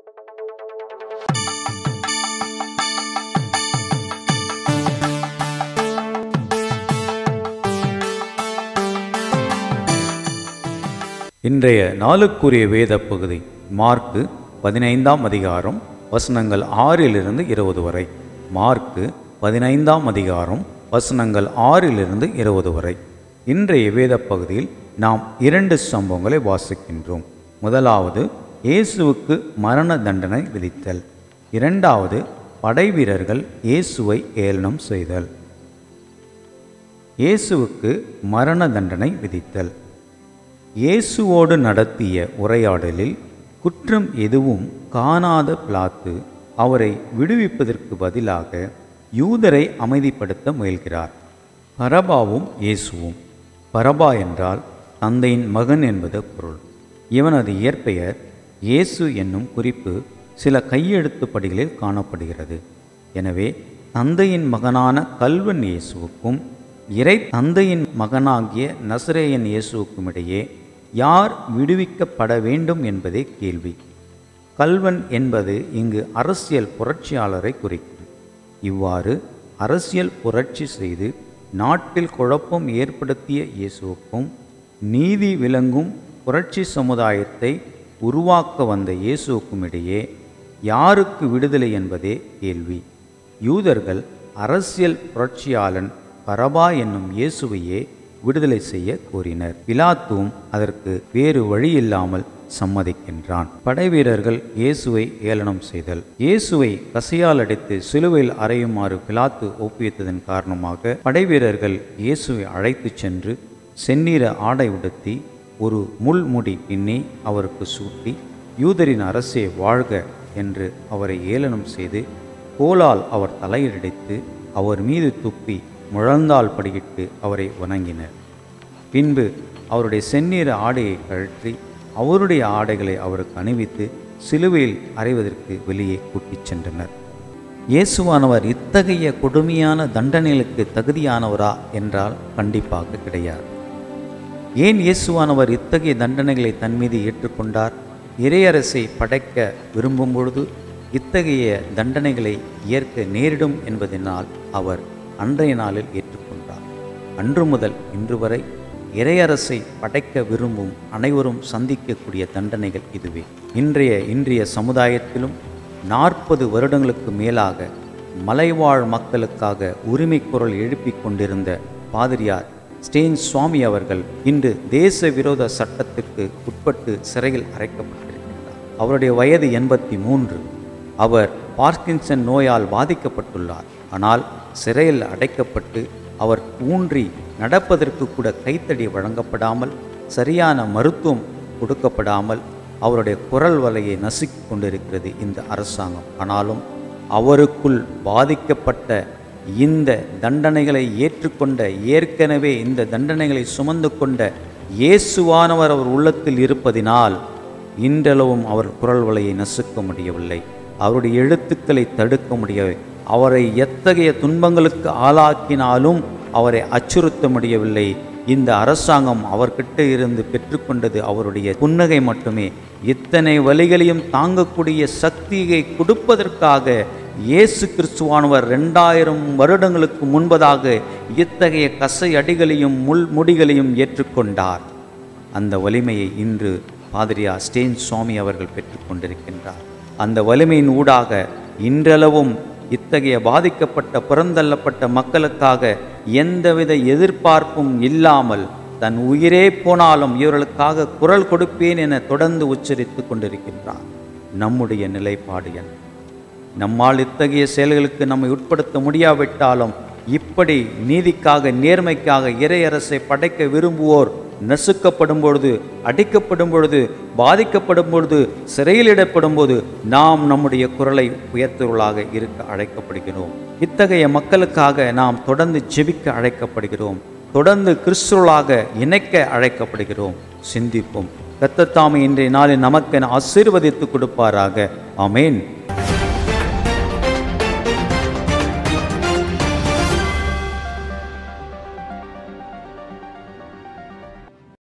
இன்றைய நாளுக்குரிய வேத பகுதி மார்க்கு பதினைந்தாம் அதிகாரம் வசனங்கள் ஆறிலிருந்து இருபது வரை மார்க்கு பதினைந்தாம் அதிகாரம் வசனங்கள் ஆறிலிருந்து இருபது வரை இன்றைய வேத பகுதியில் நாம் இரண்டு சம்பவங்களை வாசிக்கின்றோம் முதலாவது இயேசுவுக்கு மரண தண்டனை விதித்தல் இரண்டாவது படைவீரர்கள் இயேசுவை ஏளனம் செய்தல் இயேசுவுக்கு மரண தண்டனை விதித்தல் இயேசுவோடு நடத்திய உரையாடலில் குற்றம் எதுவும் காணாத பிலாத்து அவரை விடுவிப்பதற்கு பதிலாக யூதரை அமைதிப்படுத்த முயல்கிறார் பரபாவும் இயேசுவும் பரபா என்றால் தந்தையின் மகன் என்பது பொருள் இவனது இயற்பெயர் இயேசு என்னும் குறிப்பு சில கையெழுத்து படிகளில் காணப்படுகிறது எனவே தந்தையின் மகனான கல்வன் இயேசுவுக்கும் இறை தந்தையின் மகனாகிய நசரேயன் இயேசுவுக்கும் இடையே யார் விடுவிக்கப்பட வேண்டும் என்பதே கேள்வி கல்வன் என்பது இங்கு அரசியல் புரட்சியாளரை குறிக்கும் இவ்வாறு அரசியல் புரட்சி செய்து நாட்டில் குழப்பம் ஏற்படுத்திய இயேசுவுக்கும் நீதி விளங்கும் புரட்சி சமுதாயத்தை உருவாக்க வந்த இயேசுவுக்கும் இடையே யாருக்கு விடுதலை என்பதே கேள்வி யூதர்கள் அரசியல் புரட்சியாளன் பரபா என்னும் இயேசுவையே விடுதலை செய்ய கோரினர் பிலாத்துவும் அதற்கு வேறு வழியில்லாமல் சம்மதிக்கின்றான் படைவீரர்கள் இயேசுவை ஏளனம் செய்தல் இயேசுவை கசையால் அடித்து சிலுவையில் அறையுமாறு பிலாத்து ஒப்புவித்ததன் காரணமாக படைவீரர்கள் இயேசுவை அழைத்துச் சென்று செந்நீர ஆடை உடுத்தி ஒரு முள்முடி பின்னி அவருக்கு சூட்டி யூதரின் அரசே வாழ்க என்று அவரை ஏளனம் செய்து கோலால் அவர் தலையிலடித்து அவர் மீது துப்பி முழந்தால் படியிட்டு அவரை வணங்கினர் பின்பு அவருடைய செந்நீர ஆடையை கழற்றி அவருடைய ஆடைகளை அவருக்கு அணிவித்து சிலுவையில் அறைவதற்கு வெளியே கூட்டிச் சென்றனர் இயேசுவானவர் இத்தகைய கொடுமையான தண்டனைகளுக்கு தகுதியானவரா என்றால் கண்டிப்பாக கிடையாது ஏன் இயேசுவானவர் இத்தகைய தண்டனைகளை தன் மீது ஏற்றுக்கொண்டார் இறையரசை படைக்க விரும்பும் பொழுது இத்தகைய தண்டனைகளை ஏற்க நேரிடும் என்பதனால் அவர் அன்றைய நாளில் ஏற்றுக்கொண்டார் அன்று முதல் இன்று வரை இறையரசை படைக்க விரும்பும் அனைவரும் சந்திக்கக்கூடிய தண்டனைகள் இதுவே இன்றைய இன்றைய சமுதாயத்திலும் நாற்பது வருடங்களுக்கு மேலாக மலைவாழ் மக்களுக்காக உரிமை குரல் எழுப்பிக் கொண்டிருந்த பாதிரியார் ஸ்டேன் சுவாமி அவர்கள் இன்று தேச விரோத சட்டத்திற்கு உட்பட்டு சிறையில் அடைக்கப்பட்டிருக்கின்றார் அவருடைய வயது எண்பத்தி மூன்று அவர் பார்க்கின்சன் நோயால் பாதிக்கப்பட்டுள்ளார் ஆனால் சிறையில் அடைக்கப்பட்டு அவர் ஊன்றி நடப்பதற்கு கூட கைத்தடி வழங்கப்படாமல் சரியான மருத்துவம் கொடுக்கப்படாமல் அவருடைய குரல் வலையை நசுக்கிக் கொண்டிருக்கிறது இந்த அரசாங்கம் ஆனாலும் அவருக்குள் பாதிக்கப்பட்ட இந்த தண்டனைகளை ஏற்றுக்கொண்ட ஏற்கனவே இந்த தண்டனைகளை சுமந்து கொண்ட இயேசுவானவர் அவர் உள்ளத்தில் இருப்பதினால் இன்றளவும் அவர் குரல் வலையை நசுக்க முடியவில்லை அவருடைய எழுத்துக்களை தடுக்க முடியவில்லை அவரை எத்தகைய துன்பங்களுக்கு ஆளாக்கினாலும் அவரை அச்சுறுத்த முடியவில்லை இந்த அரசாங்கம் அவர்கிட்ட இருந்து பெற்றுக்கொண்டது அவருடைய புன்னகை மட்டுமே இத்தனை வழிகளையும் தாங்கக்கூடிய சக்தியை கொடுப்பதற்காக இயேசு கிறிஸ்துவானவர் ரெண்டாயிரம் வருடங்களுக்கு முன்பதாக இத்தகைய கசை அடிகளையும் முள் முடிகளையும் ஏற்றுக்கொண்டார் அந்த வலிமையை இன்று பாதிரியா ஸ்டேன் சுவாமி அவர்கள் பெற்றுக்கொண்டிருக்கின்றார் அந்த வலிமையின் ஊடாக இன்றளவும் இத்தகைய பாதிக்கப்பட்ட புறந்தள்ளப்பட்ட மக்களுக்காக எந்தவித எதிர்பார்ப்பும் இல்லாமல் தன் உயிரே போனாலும் இவர்களுக்காக குரல் கொடுப்பேன் என தொடர்ந்து உச்சரித்து கொண்டிருக்கின்றார் நம்முடைய நிலைப்பாடு என்ன நம்மால் இத்தகைய செயல்களுக்கு நம்மை உட்படுத்த முடியாவிட்டாலும் இப்படி நீதிக்காக நேர்மைக்காக இறையரசை படைக்க விரும்புவோர் நசுக்கப்படும் பொழுது அடிக்கப்படும் பொழுது பாதிக்கப்படும் பொழுது சிறையிலிடப்படும் போது நாம் நம்முடைய குரலை உயர்த்துவர்களாக இருக்க அழைக்கப்படுகிறோம் இத்தகைய மக்களுக்காக நாம் தொடர்ந்து ஜெபிக்க அழைக்கப்படுகிறோம் தொடர்ந்து கிறிஸ்துவலாக இணைக்க அழைக்கப்படுகிறோம் சிந்திப்போம் கத்தத்தாமை இன்றைய நாளில் நமக்கென ஆசீர்வதித்து கொடுப்பாராக ஆமேன்